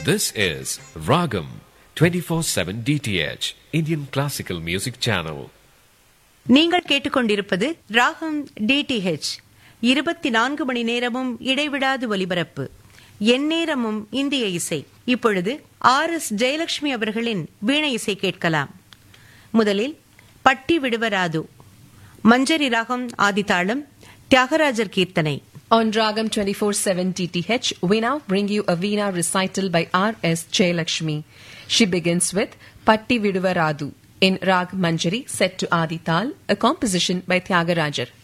This is Ragam 24/7 DTH Indian Classical Music Channel. நீங்கள் கேட்டுக்கொண்டிருப்பது ராகம் டிடிஹெச் இருபத்தி நான்கு மணி நேரமும் இடைவிடாது ஒலிபரப்பு எந்நேரமும் இந்திய இசை இப்பொழுது ஆர் எஸ் ஜெயலட்சுமி அவர்களின் வீணை இசை கேட்கலாம் முதலில் பட்டி விடுவராது மஞ்சரி ராகம் ஆதிதாளம் தியாகராஜர் கீர்த்தனை On Ragam 24/7 TTH, we now bring you a Veena recital by R.S. Jayalakshmi. She begins with Patti Viduvaradu in Rag Manjari set to Adi Tal, a composition by Tyagarajar.